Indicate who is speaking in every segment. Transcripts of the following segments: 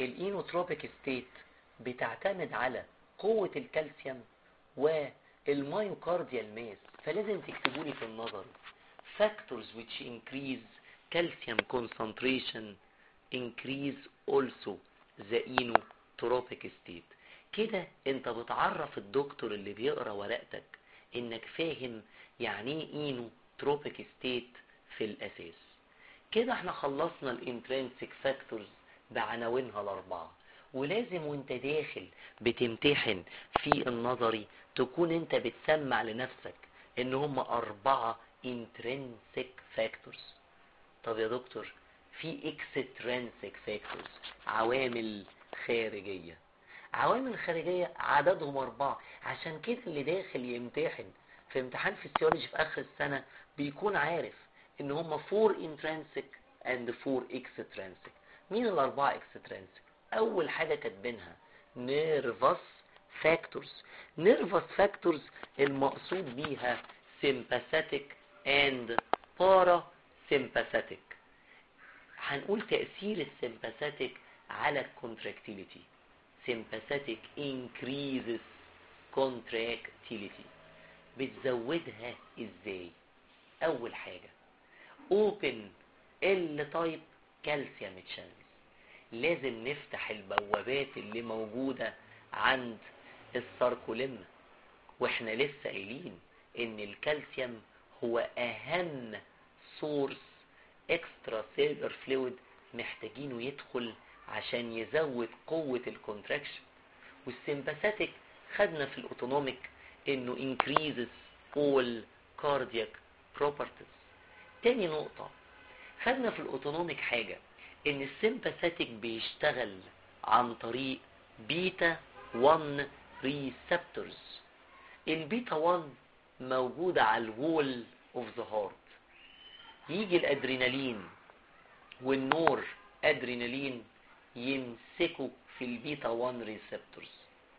Speaker 1: الإينوتروبيك ستيت بتعتمد على قوة الكالسيوم والمايوكارديال ماس فلازم تكتبوا لي في النظر factors which increase calcium concentration increase also the inotropic state كده انت بتعرف الدكتور اللي بيقرا ورقتك انك فاهم يعني ايه اينوتروبيك ستيت في الاساس كده احنا خلصنا الانترنسك فاكتورز بعناوينها الاربعه ولازم وانت داخل بتمتحن في النظري تكون انت بتسمع لنفسك ان هم اربعه intrinsic factors طب يا دكتور في extrinsic factors عوامل خارجية عوامل خارجية عددهم أربعة عشان كده اللي داخل يمتحن في امتحان فيسيولوجي في آخر السنة بيكون عارف إن هم four intrinsic and four extrinsic مين الأربعة extrinsic أول حاجة كاتبينها nervous factors nervous factors المقصود بيها sympathetic and parasympathetic هنقول تأثير السيمباثيك على الكونتراكتيليتي sympathetic increases contractility بتزودها ازاي اول حاجة open L type calcium channels لازم نفتح البوابات اللي موجودة عند الساركوليم واحنا لسه قايلين ان الكالسيوم هو اهم سورس اكسترا سيلر فلويد محتاجينه يدخل عشان يزود قوة الكونتراكشن والسيمباثيك خدنا في الاوتونوميك انه increases all cardiac properties تاني نقطة خدنا في الاوتونوميك حاجة ان السيمباثيك بيشتغل عن طريق بيتا 1 ريسبتورز البيتا 1 موجودة على الوول اوف ذا هارت يجي الادرينالين والنور ادرينالين يمسكوا في البيتا 1 ريسبتورز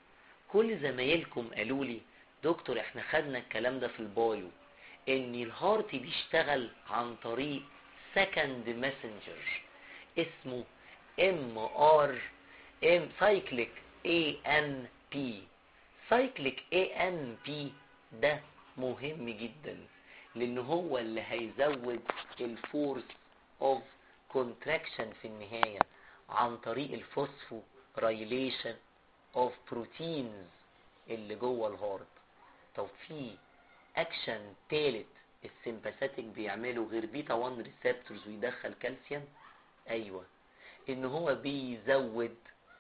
Speaker 1: كل زمايلكم قالوا لي دكتور احنا خدنا الكلام ده في البايو ان الهارت بيشتغل عن طريق سكند ماسنجر اسمه ام ار ام سايكليك اي ان بي سايكليك اي ان بي ده مهم جدا لان هو اللي هيزود الفورس اوف كونتراكشن في النهاية عن طريق الفوسفو رايليشن اوف بروتينز اللي جوه الهارت طب في اكشن تالت السيمباثيك بيعمله غير بيتا 1 ريسبتورز ويدخل كالسيوم ايوه ان هو بيزود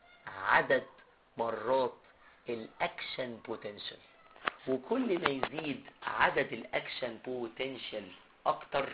Speaker 1: عدد مرات الاكشن بوتنشال وكل ما يزيد عدد الاكشن بوتنشال اكتر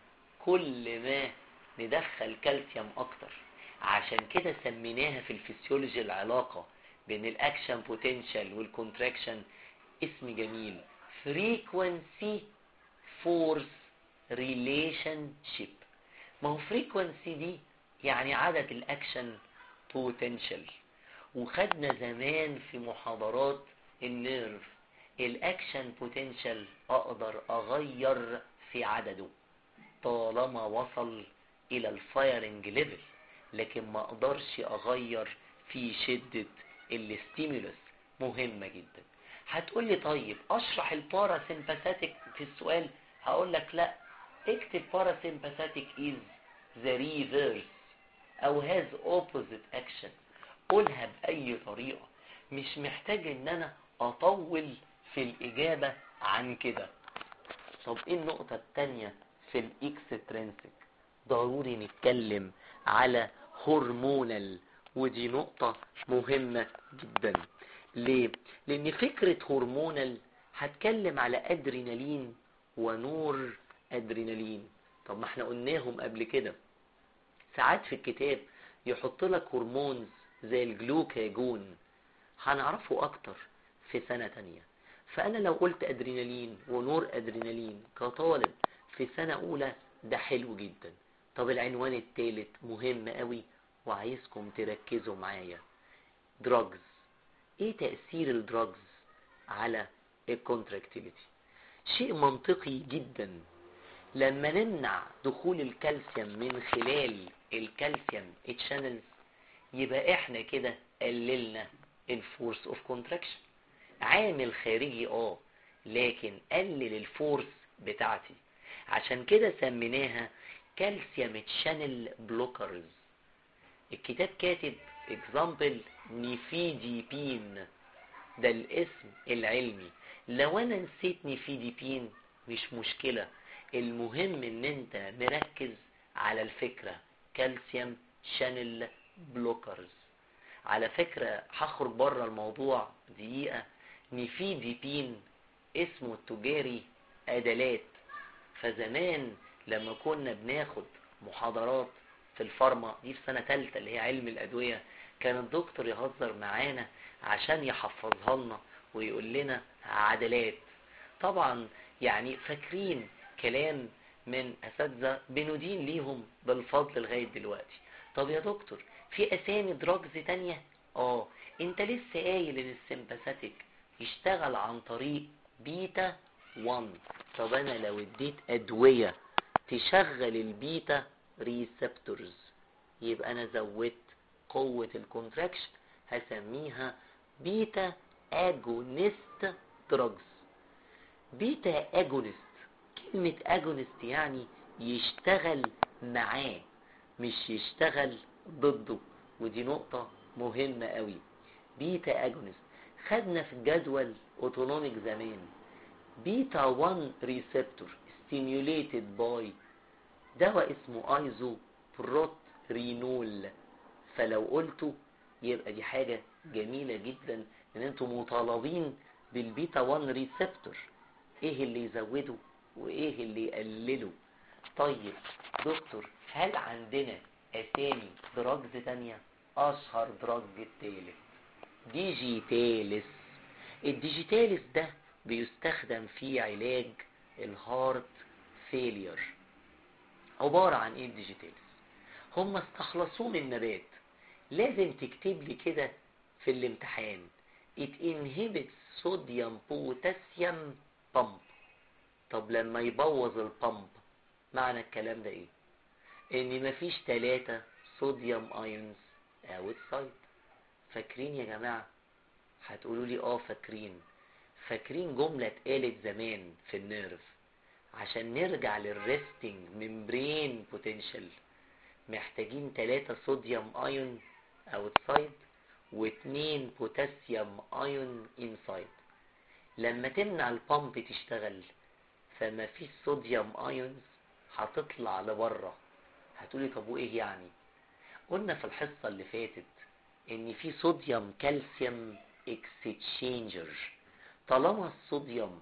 Speaker 1: كل ما ندخل كالسيوم اكتر عشان كده سميناها في الفسيولوجي العلاقة بين الاكشن بوتنشال والكونتراكشن اسم جميل frequency force relationship ما هو frequency دي يعني عدد الاكشن بوتنشال وخدنا زمان في محاضرات النيرف الاكشن بوتنشال اقدر اغير في عدده طالما وصل الى الفايرنج ليفل لكن ما اقدرش اغير في شدة الاستيمولس مهمة جدا هتقولي طيب اشرح الباراسيمباثيك في السؤال هقول لك لا اكتب باراسيمباثيك is the reverse او has opposite action قولها بأي طريقة مش محتاج ان انا اطول في الاجابة عن كده طب ايه النقطة التانية في الاكسترنسك ضروري نتكلم على هرمونال ودي نقطة مهمة جدا ليه؟ لان فكرة هرمونال هتكلم على ادرينالين ونور ادرينالين طب ما احنا قلناهم قبل كده ساعات في الكتاب يحط لك هرمونز زي الجلوكاجون هنعرفه اكتر في سنة تانية فانا لو قلت ادرينالين ونور ادرينالين كطالب في سنة اولى ده حلو جدا طب العنوان التالت مهم قوي وعايزكم تركزوا معايا دراجز ايه تأثير الدراجز على الكونتراكتيليتي شيء منطقي جدا لما نمنع دخول الكالسيوم من خلال الكالسيوم تشانلز يبقى احنا كده قللنا الفورس اوف كونتراكشن عامل خارجي اه لكن قلل الفورس بتاعتي عشان كده سميناها كالسيوم تشانل بلوكرز الكتاب كاتب اكزامبل نيفيديبين ده الاسم العلمي لو انا نسيت نيفيديبين مش مشكلة المهم ان انت مركز على الفكرة كالسيوم شانل بلوكرز على فكرة هخرج بره الموضوع دقيقة نيفيديبين اسمه التجاري ادلات فزمان لما كنا بناخد محاضرات في الفارما دي في سنة تالتة اللي هي علم الأدوية كان الدكتور يهزر معانا عشان يحفظها لنا ويقول لنا عدلات طبعا يعني فاكرين كلام من أساتذة بندين ليهم بالفضل لغاية دلوقتي طب يا دكتور في أسامي دراجز تانية اه انت لسه قايل ان السمباثيك يشتغل عن طريق بيتا 1 طب انا لو اديت ادوية تشغل البيتا ريسبتورز يبقى انا زودت قوة الكونتراكشن هسميها بيتا اجونست دراجز بيتا اجونست كلمة اجونست يعني يشتغل معاه مش يشتغل ضده ودي نقطة مهمة قوي بيتا اجونست خدنا في الجدول اوتونوميك زمان بيتا 1 ريسبتور stimulated by دواء اسمه ايزو بروترينول فلو قلته يبقى دي حاجة جميلة جدا ان انتم مطالبين بالبيتا 1 ريسبتور ايه اللي يزوده وايه اللي يقلله طيب دكتور هل عندنا اسامي دراجز تانية اشهر دراج التالت ديجيتالس الديجيتالس ده بيستخدم في علاج الهارت فيلير عبارة عن ايه الديجيتالس هم استخلصوه من نبات لازم تكتب لي كده في الامتحان it inhibits sodium potassium pump طب لما يبوظ البامب معنى الكلام ده ايه ان مفيش تلاتة صوديوم ايونز اوتسايد فاكرين يا جماعة هتقولوا لي اه فاكرين فاكرين جملة اتقالت زمان في النيرف عشان نرجع للريستنج ممبرين بوتنشال محتاجين تلاتة صوديوم ايون اوتسايد واتنين بوتاسيوم ايون انسايد لما تمنع البامب تشتغل فما فيش صوديوم ايونز هتطلع لبره هتقولي طب وايه يعني قلنا في الحصة اللي فاتت ان في صوديوم كالسيوم اكستشينجر طالما الصوديوم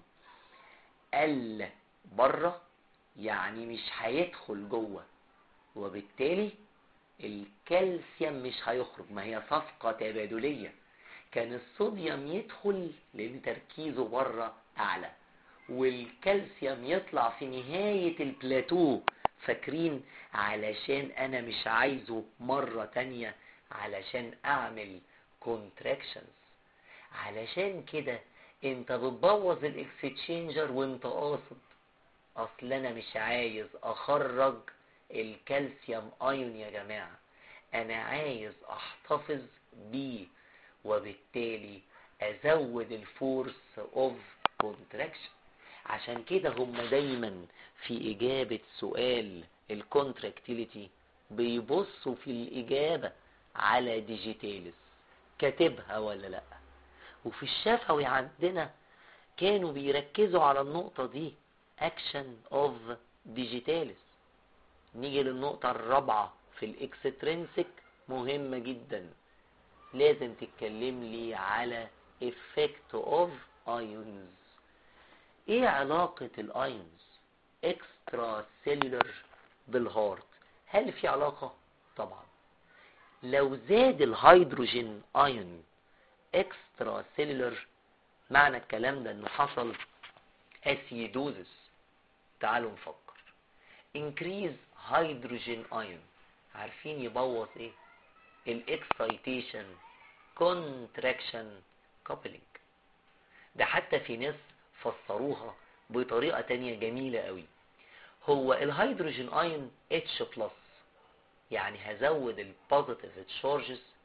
Speaker 1: قل بره يعني مش هيدخل جوه وبالتالي الكالسيوم مش هيخرج ما هي صفقة تبادلية كان الصوديوم يدخل لان تركيزه بره اعلى والكالسيوم يطلع في نهاية البلاتو فاكرين علشان انا مش عايزه مرة تانية علشان اعمل كونتراكشنز علشان كده انت بتبوظ الاكستشينجر وانت قاصد اصل انا مش عايز اخرج الكالسيوم ايون يا جماعة انا عايز احتفظ بيه وبالتالي ازود الفورس اوف كونتراكشن عشان كده هم دايما في اجابة سؤال الكونتراكتيليتي بيبصوا في الاجابة على ديجيتالس كاتبها ولا لا وفي الشفوي عندنا كانوا بيركزوا على النقطة دي اكشن اوف ديجيتالس نيجي للنقطة الرابعة في الاكسترينسك مهمة جدا لازم تتكلم لي على effect of ions ايه علاقة الايونز اكسترا سيلولر بالهارت هل في علاقة طبعا لو زاد الهيدروجين ايون اكسترا سيلولر معنى الكلام ده انه حصل اسيدوزس تعالوا نفكر انكريز هيدروجين ايون عارفين يبوظ ايه الاكسايتيشن كونتراكشن كابلينج ده حتى في ناس فسروها بطريقة تانية جميلة قوي هو الهيدروجين ايون اتش بلس يعني هزود البوزيتيف تشارجز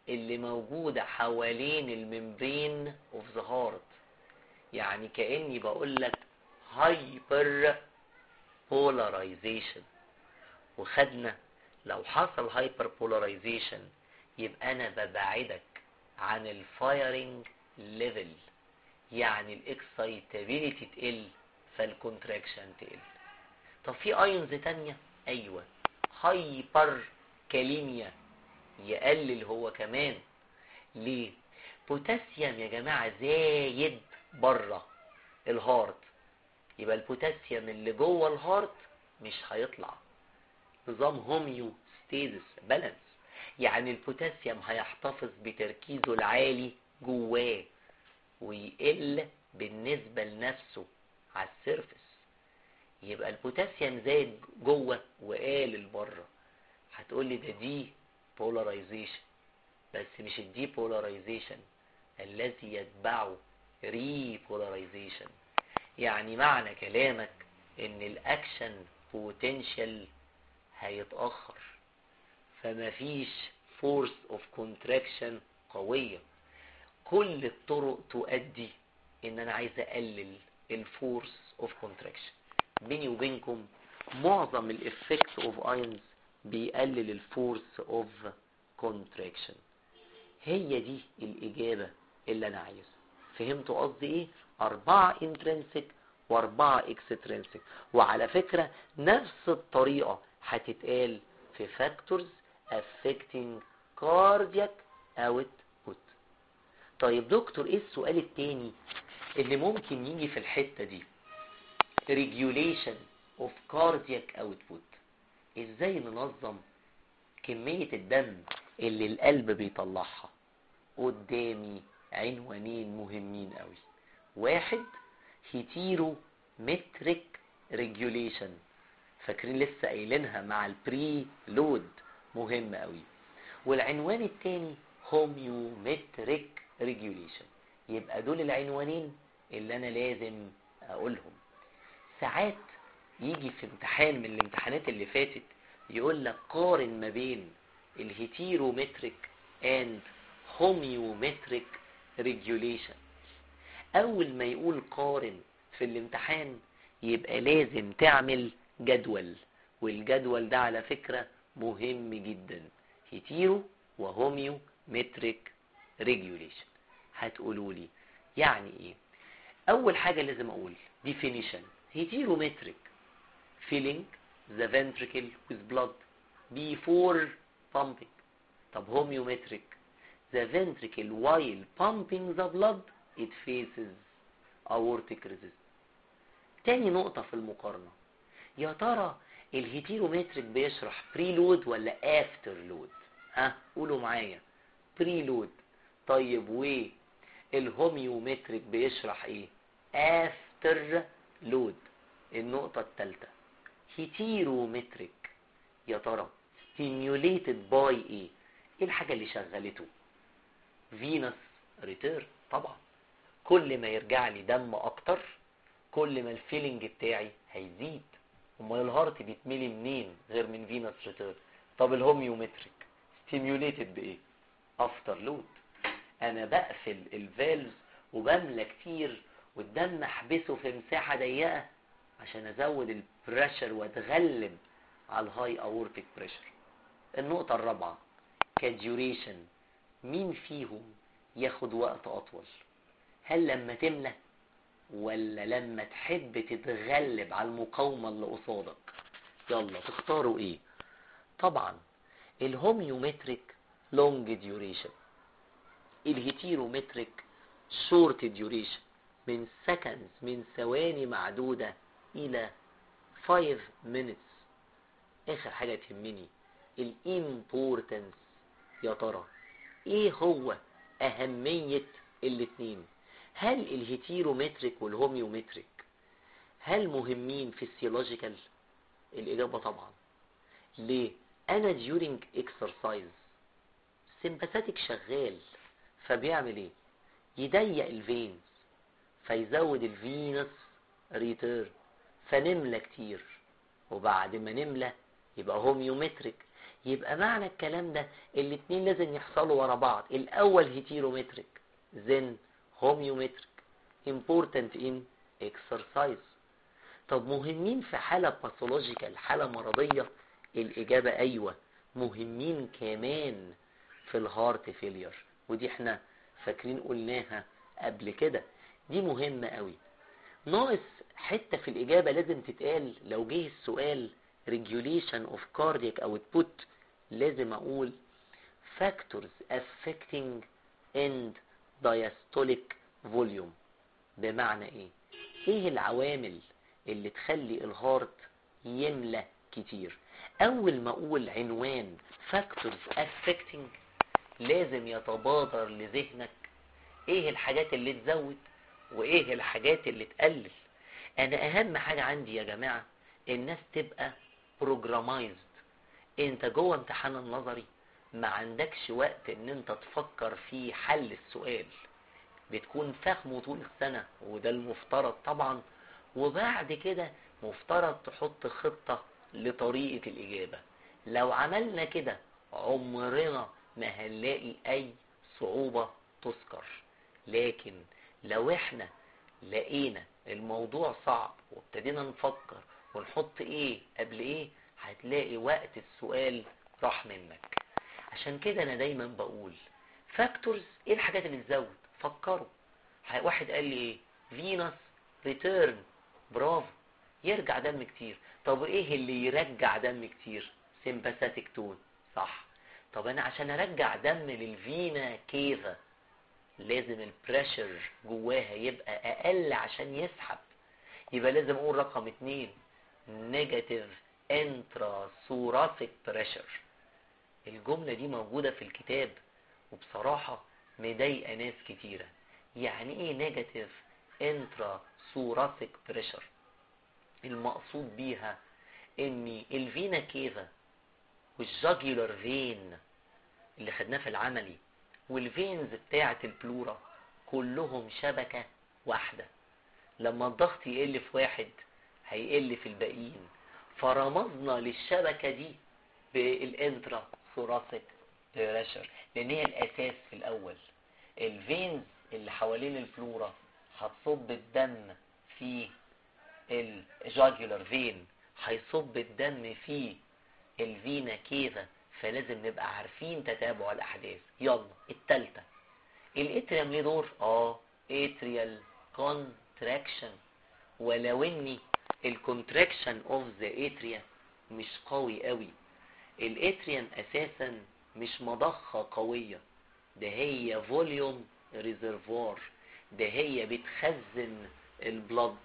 Speaker 1: اللي موجودة حوالين الممبرين اوف ذا هارت يعني كأني بقول لك هايبر بولاريزيشن وخدنا لو حصل هايبر بولاريزيشن يبقى انا ببعدك عن الفايرنج ليفل يعني الاكسايتابيليتي تقل فالكونتراكشن تقل طب في ايونز تانية ايوه هايبر كاليميا يقلل هو كمان ليه بوتاسيوم يا جماعة زايد بره الهارت يبقى البوتاسيوم اللي جوه الهارت مش هيطلع نظام هوميو ستيزس بالانس يعني البوتاسيوم هيحتفظ بتركيزه العالي جواه ويقل بالنسبة لنفسه على السيرفس يبقى البوتاسيوم زاد جوه وقال لبره هتقول لي ده دي بولاريزيشن بس مش الدي بولاريزيشن الذي يتبعه ري بولاريزيشن يعني معنى كلامك ان الاكشن بوتنشال هيتأخر فمفيش فورس اوف كونتراكشن قوية كل الطرق تؤدي ان انا عايز اقلل الفورس اوف كونتراكشن بيني وبينكم معظم الافكت اوف ايونز بيقلل الفورس اوف كونتراكشن هي دي الاجابة اللي انا عايزها فهمتوا قصدي ايه اربعة انترنسك واربعة اكسترنسك وعلى فكرة نفس الطريقة هتتقال في factors affecting cardiac output طيب دكتور ايه السؤال التاني اللي ممكن يجي في الحتة دي regulation of cardiac output ازاي ننظم كمية الدم اللي القلب بيطلعها قدامي عنوانين مهمين قوي واحد هيتيرو متريك ريجوليشن فاكرين لسه قايلينها مع البري لود مهم قوي والعنوان التاني هوميومتريك ريجوليشن يبقى دول العنوانين اللي انا لازم اقولهم ساعات يجي في امتحان من الامتحانات اللي فاتت يقول لك قارن ما بين الهيتيرومتريك اند هوميومتريك ريجوليشن اول ما يقول قارن في الامتحان يبقى لازم تعمل جدول والجدول ده على فكرة مهم جدا هيتيرو وهوميو متريك ريجوليشن هتقولوا لي يعني ايه اول حاجة لازم اقول definition heterometric filling the ventricle with blood before pumping طب homeometric the ventricle while pumping the blood it faces aortic resistance تاني نقطة في المقارنة يا ترى الهيتيرومتريك بيشرح بري لود ولا افتر لود ها قولوا معايا بري لود طيب و الهوميومتريك بيشرح ايه افتر لود النقطة الثالثة هيتيرومتريك يا ترى stimulated by ايه ايه الحاجة اللي شغلته فينس ريتيرن طبعا كل ما يرجع لي دم اكتر كل ما الفيلنج بتاعي هيزيد امال الهارت بيتملي منين غير من فينس ريتيرن طب الهوميومتريك ستيميوليتد بايه افتر لود انا بقفل الفالز وبملى كتير والدم احبسه في مساحة ضيقة عشان ازود البريشر واتغلب على الهاي اورتيك بريشر النقطة الرابعة كديوريشن مين فيهم ياخد وقت اطول هل لما تملى ولا لما تحب تتغلب على المقاومة اللي قصادك يلا تختاروا ايه طبعا الهوميومتريك لونج ديوريشن الهيتيرومتريك شورت ديوريشن من سكندز من ثواني معدودة الى 5 minutes اخر حاجة تهمني الامبورتنس يا ترى ايه هو اهمية الاتنين هل الهيتيرومتريك والهوميومتريك هل مهمين فيسيولوجيكال الاجابة طبعا ليه انا during exercise سمباثيك شغال فبيعمل ايه يضيق الفينز فيزود الفينس ريتيرن فنملى كتير وبعد ما نملى يبقى هوميومتريك يبقى معنى الكلام ده الاتنين لازم يحصلوا ورا بعض الاول هيتيرومتريك then homeometric important in exercise طب مهمين في حالة باثولوجيكال حالة مرضية الإجابة أيوة مهمين كمان في الهارت فيلير ودي احنا فاكرين قلناها قبل كده دي مهمة قوي ناقص حتة في الإجابة لازم تتقال لو جه السؤال regulation of cardiac output لازم أقول factors affecting end diastolic volume بمعنى ايه ايه العوامل اللي تخلي الهارت يملى كتير اول ما اقول عنوان factors affecting لازم يتبادر لذهنك ايه الحاجات اللي تزود وايه الحاجات اللي تقلل انا اهم حاجة عندي يا جماعة الناس تبقى بروجرامايزد انت جوه امتحان النظري ما عندكش وقت ان انت تفكر في حل السؤال بتكون فاهمه طول السنة وده المفترض طبعا وبعد كده مفترض تحط خطة لطريقة الإجابة لو عملنا كده عمرنا ما هنلاقي أي صعوبة تذكر لكن لو احنا لقينا الموضوع صعب وابتدينا نفكر ونحط ايه قبل ايه هتلاقي وقت السؤال راح منك عشان كده انا دايما بقول فاكتورز ايه الحاجات اللي تزود فكروا واحد قال لي ايه فينوس ريتيرن برافو يرجع دم كتير طب ايه اللي يرجع دم كتير سيمباثيك تون صح طب انا عشان ارجع دم للفينا كيفا لازم البريشر جواها يبقى اقل عشان يسحب يبقى لازم اقول رقم اتنين نيجاتيف انترا ثوراسيك بريشر الجملة دي موجودة في الكتاب وبصراحة مضايقة ناس كتيرة يعني ايه نيجاتيف انترا ثوراسيك بريشر المقصود بيها ان الفينا كيفا والجاجولار فين اللي خدناه في العملي والفينز بتاعة البلورا كلهم شبكة واحدة لما الضغط يقل في واحد هيقل في الباقيين فرمزنا للشبكة دي بالانترا ثوراسيك بريشر لان هي الاساس في الاول الفينز اللي حوالين الفلورا هتصب الدم في الجاجولار فين هيصب الدم في الفينا كيفا فلازم نبقى عارفين تتابع الاحداث يلا التالتة الاتريم ليه دور اه اتريال كونتراكشن ولو اني الكونتراكشن اوف ذا اتريا مش قوي قوي الاتريم اساسا مش مضخة قوية ده هي فوليوم ريزرفوار ده هي بتخزن البلد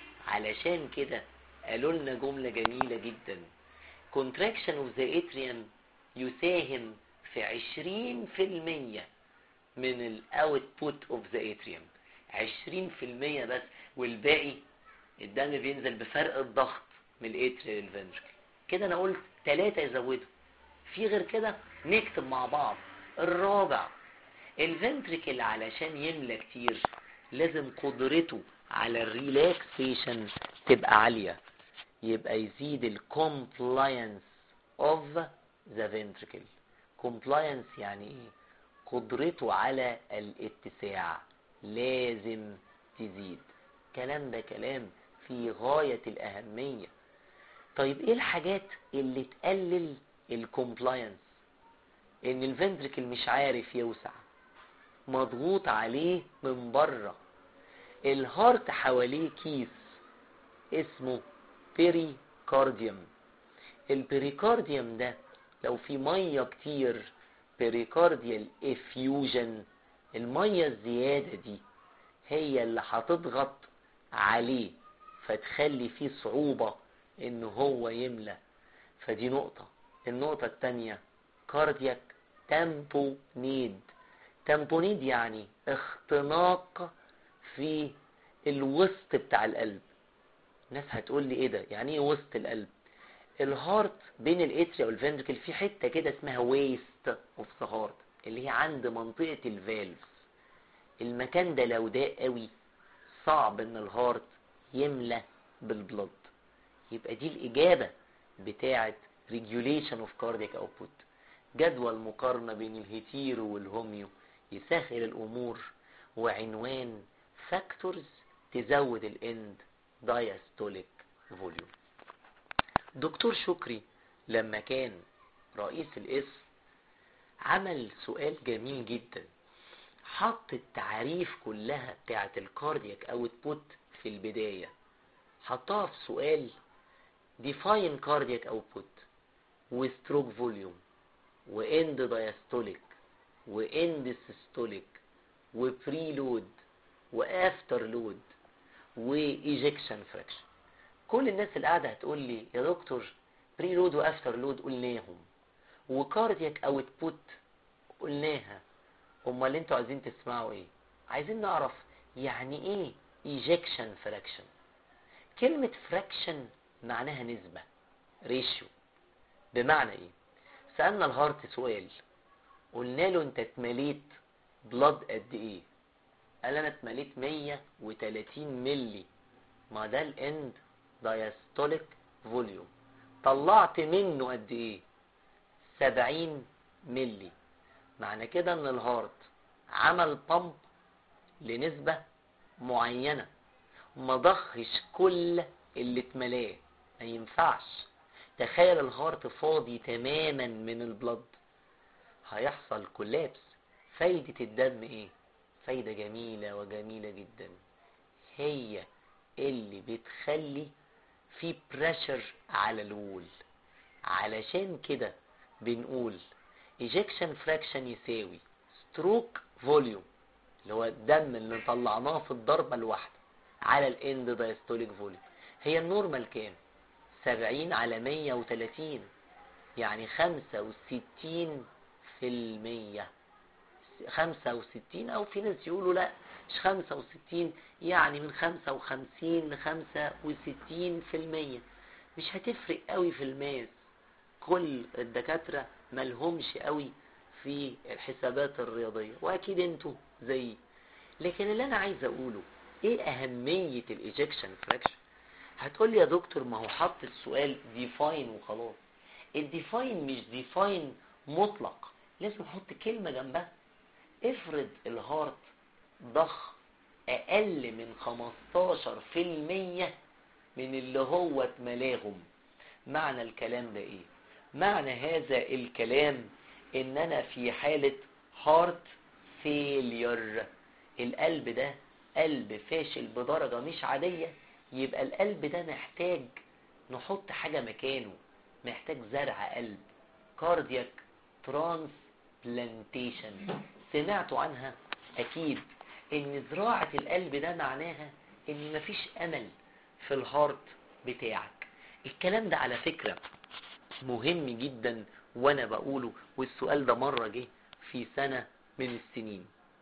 Speaker 1: علشان كده قالوا لنا جملة جميلة جدا contraction of the atrium يساهم في عشرين في المية من الاوتبوت اوف ذا اتريوم عشرين في المية بس والباقي الدم بينزل بفرق الضغط من الاتريا للفنتركل كده انا قلت ثلاثة يزودوا في غير كده نكتب مع بعض الرابع الفنتركل علشان يملى كتير لازم قدرته على الريلاكسيشن تبقى عالية يبقى يزيد الكومبلاينس اوف ذا ventricle كومبلاينس يعني ايه قدرته على الاتساع لازم تزيد كلام ده كلام في غاية الأهمية طيب ايه الحاجات اللي تقلل الكومبلاينس ان الفنتركل مش عارف يوسع مضغوط عليه من بره الهارت حواليه كيس اسمه بيريكارديوم البيريكارديوم ده لو في ميه كتير بيريكارديال افيوجن الميه الزياده دي هي اللي هتضغط عليه فتخلي فيه صعوبه ان هو يملى فدي نقطه النقطه التانية كاردياك تامبونيد تامبونيد يعني اختناق في الوسط بتاع القلب الناس هتقول لي ايه ده يعني ايه وسط القلب الهارت بين الاتريا والفنتركل في حته كده اسمها ويست اوف ذا هارت اللي هي عند منطقه الفالفز المكان ده لو ضاق قوي صعب ان الهارت يملى بالبلد يبقى دي الاجابه بتاعه regulation of cardiac output جدول مقارنة بين الهيتيرو والهوميو يسهل الأمور وعنوان فاكتورز تزود الاند دايستوليك فوليوم دكتور شكري لما كان رئيس القسم عمل سؤال جميل جدا حط التعريف كلها بتاعت الكاردياك اوتبوت في البداية حطها في سؤال define cardiac output وستروك فوليوم واند دايستوليك واند سيستوليك وبريلود وافتر لود وايجكشن فراكشن كل الناس اللي قاعده هتقول لي يا دكتور بري لود وافتر لود قلناهم وكاردياك اوتبوت قلناها امال انتوا عايزين تسمعوا ايه عايزين نعرف يعني ايه ايجكشن فراكشن كلمة فراكشن معناها نسبة ريشيو بمعنى ايه سألنا الهارت سؤال قلنا له انت اتمليت بلاد قد ايه قال انا اتمليت 130 ملي ما ده الاند دايستوليك فوليوم طلعت منه قد ايه 70 ملي معنى كده ان الهارت عمل بامب لنسبة معينة ما ضخش كل اللي اتملاه ما ينفعش تخيل الهارت فاضي تماما من البلد هيحصل كولابس فايدة الدم ايه فايدة جميلة وجميلة جدا هي اللي بتخلي في بريشر على الوول علشان كده بنقول ejection fraction يساوي stroke volume اللي هو الدم اللي طلعناه في الضربة الواحدة على الاند دايستوليك فوليوم هي النورمال كام 70 على 130 يعني 65 في المية 65 او في ناس يقولوا لا مش 65 يعني من 55 ل 65 في المية مش هتفرق قوي في الماس كل الدكاترة ملهمش قوي في الحسابات الرياضية واكيد انتوا زي لكن اللي انا عايز اقوله ايه اهمية الايجكشن فراكشن هتقول لي يا دكتور ما هو حط السؤال ديفاين وخلاص الديفاين مش ديفاين مطلق لازم احط كلمة جنبها افرض الهارت ضخ اقل من 15% من اللي هو اتملاهم معنى الكلام ده ايه معنى هذا الكلام ان انا في حالة هارت فيلير القلب ده قلب فاشل بدرجة مش عادية يبقى القلب ده محتاج نحط حاجة مكانه محتاج زرع قلب كاردياك ترانسبلانتيشن سمعتوا عنها اكيد ان زراعة القلب ده معناها ان مفيش امل في الهارت بتاعك الكلام ده على فكرة مهم جدا وانا بقوله والسؤال ده مرة جه في سنة من السنين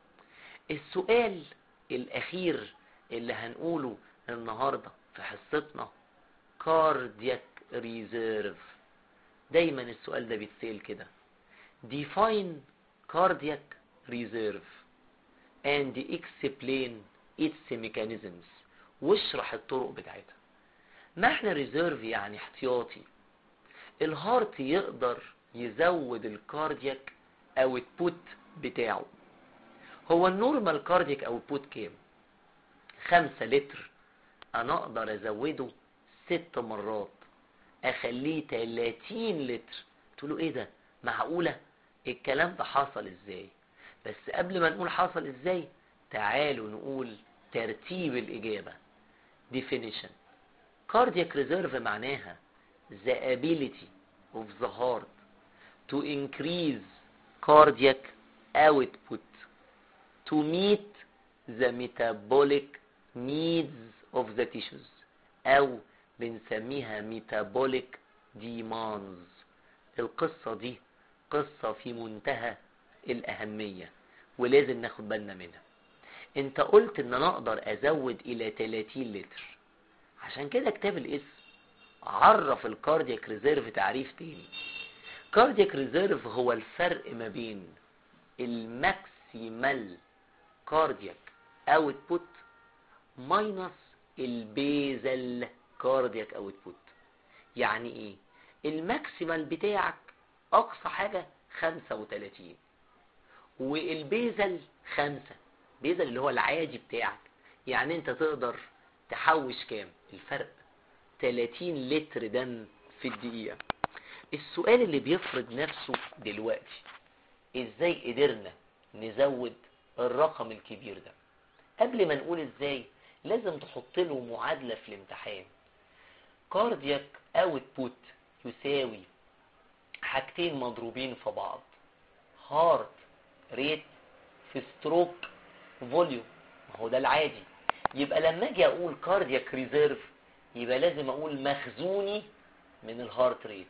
Speaker 1: السؤال الاخير اللي هنقوله النهاردة في حصتنا كاردياك ريزيرف دايما السؤال ده بيتسأل كده define cardiac reserve and explain its mechanisms واشرح الطرق بتاعتها ما احنا ريزيرف يعني احتياطي الهارت يقدر يزود الكاردياك اوتبوت بتاعه هو النورمال كاردياك اوتبوت كام خمسة لتر انا اقدر ازوده ست مرات اخليه 30 لتر تقولوا ايه ده معقولة الكلام ده حصل ازاي بس قبل ما نقول حصل ازاي تعالوا نقول ترتيب الاجابة definition cardiac reserve معناها the ability of the heart to increase cardiac output to meet the metabolic needs of the tissues او بنسميها metabolic demands القصة دي قصة في منتهى الأهمية ولازم ناخد بالنا منها انت قلت ان انا اقدر ازود الى 30 لتر عشان كده كتاب الاسم عرف الكاردياك ريزيرف تعريف تاني كاردياك ريزيرف هو الفرق ما بين الماكسيمال كاردياك اوتبوت ماينس البيزل كاردياك اوتبوت يعني ايه الماكسيمال بتاعك اقصى حاجة 35 والبيزل خمسة بيزل اللي هو العادي بتاعك يعني انت تقدر تحوش كام الفرق 30 لتر دم في الدقيقة السؤال اللي بيفرض نفسه دلوقتي ازاي قدرنا نزود الرقم الكبير ده قبل ما نقول ازاي لازم تحط له معادلة في الامتحان كاردياك اوتبوت يساوي حاجتين مضروبين في بعض هارت ريت في ستروك فوليوم ما هو ده العادي يبقى لما اجي اقول كاردياك ريزيرف يبقى لازم اقول مخزوني من الهارت ريت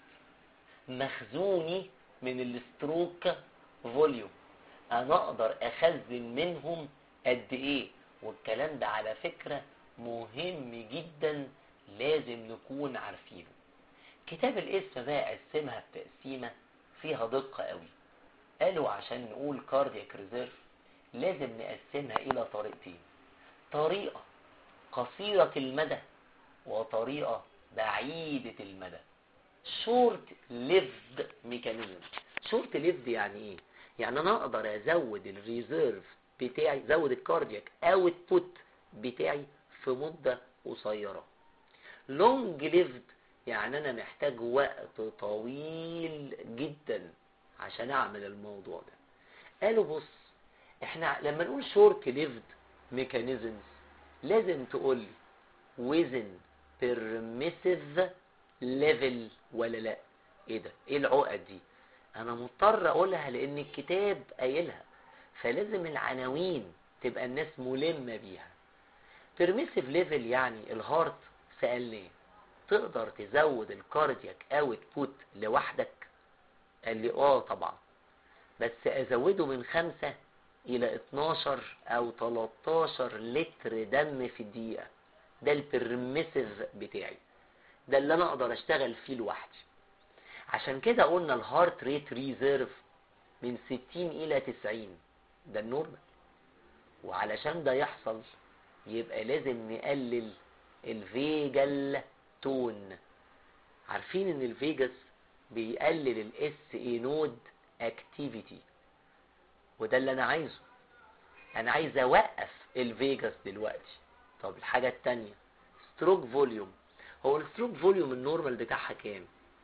Speaker 1: مخزوني من الستروك فوليوم انا اقدر اخزن منهم قد ايه والكلام ده على فكرة مهم جدا لازم نكون عارفينه كتاب الاسم بقى قسمها بتقسيمة فيها دقة قوي قالوا عشان نقول كاردياك ريزيرف لازم نقسمها الى طريقتين طريقة قصيرة المدى وطريقة بعيدة المدى شورت ليفد ميكانيزم شورت ليفد يعني ايه يعني انا اقدر ازود الريزيرف بتاعي زود الكاردياك اوتبوت بتاعي في مدة قصيرة لونج ليفد يعني انا محتاج وقت طويل جدا عشان اعمل الموضوع ده قالوا بص احنا لما نقول شورت ليفد ميكانيزمز لازم تقول لي وزن permissive ليفل ولا لا ايه ده ايه العقد دي انا مضطر اقولها لان الكتاب قايلها فلازم العناوين تبقى الناس ملمة بيها permissive ليفل يعني الهارت سألني تقدر تزود الكاردياك اوتبوت لوحدك قال لي اه طبعا بس ازوده من خمسة الى 12 او 13 لتر دم في الدقيقة ده البرميسيف بتاعي ده اللي انا اقدر اشتغل فيه لوحدي عشان كده قلنا الهارت ريت ريزيرف من 60 الى 90 ده النورمال وعلشان ده يحصل يبقى لازم نقلل الفيجال تون عارفين ان الفيجاس بيقلل الاس اي نود اكتيفيتي وده اللي انا عايزه انا عايز اوقف الفيجاس دلوقتي طب الحاجة التانية ستروك فوليوم هو الستروك فوليوم النورمال بتاعها كام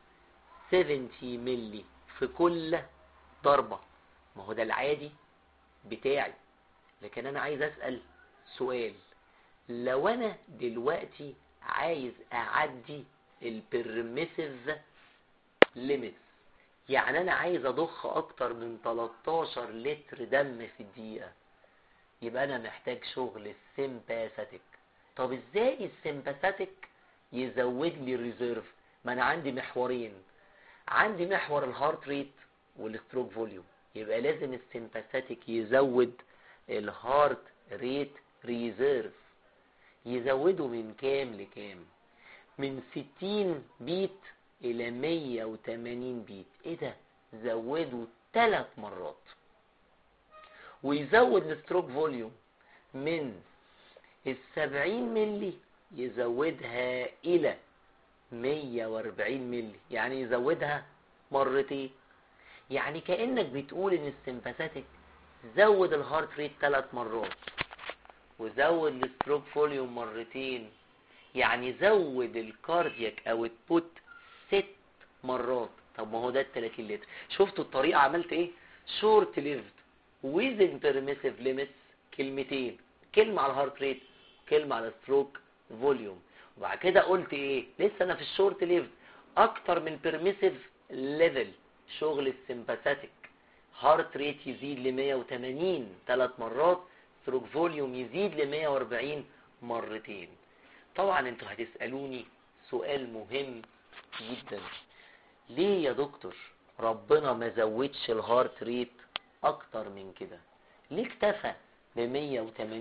Speaker 1: 70 ملي في كل ضربة ما هو ده العادي بتاعي لكن انا عايز اسأل سؤال لو انا دلوقتي عايز اعدي البرميسيف ليميتس يعني انا عايز اضخ اكتر من 13 لتر دم في الدقيقة يبقى انا محتاج شغل السيمباثيك طب ازاي السيمباثيك يزود لي ريزيرف ما انا عندي محورين عندي محور الهارت ريت والستروك فوليوم يبقى لازم السيمباثيك يزود الهارت ريت ريزيرف يزوده من كام لكام من 60 بيت الى 180 بيت ايه ده زوده ثلاث مرات ويزود الستروك فوليوم من السبعين ملي يزودها الى 140 ملي يعني يزودها مرتين يعني كأنك بتقول ان السمباثيك زود الهارت ريت ثلاث مرات وزود الستروك فوليوم مرتين يعني زود الكاردياك اوتبوت ست مرات طب ما هو ده ال 30 لتر شفتوا الطريقه عملت ايه شورت ليفد ويزن بيرميسيف ليميتس كلمتين كلمه على الهارت ريت كلمه على الستروك فوليوم وبعد كده قلت ايه لسه انا في الشورت ليفد اكتر من بيرميسيف ليفل شغل السمباثيك هارت ريت يزيد ل 180 ثلاث مرات ستروك فوليوم يزيد ل 140 مرتين طبعا انتوا هتسألوني سؤال مهم جدا ليه يا دكتور ربنا ما زودش الهارت ريت اكتر من كده ليه اكتفى ب 180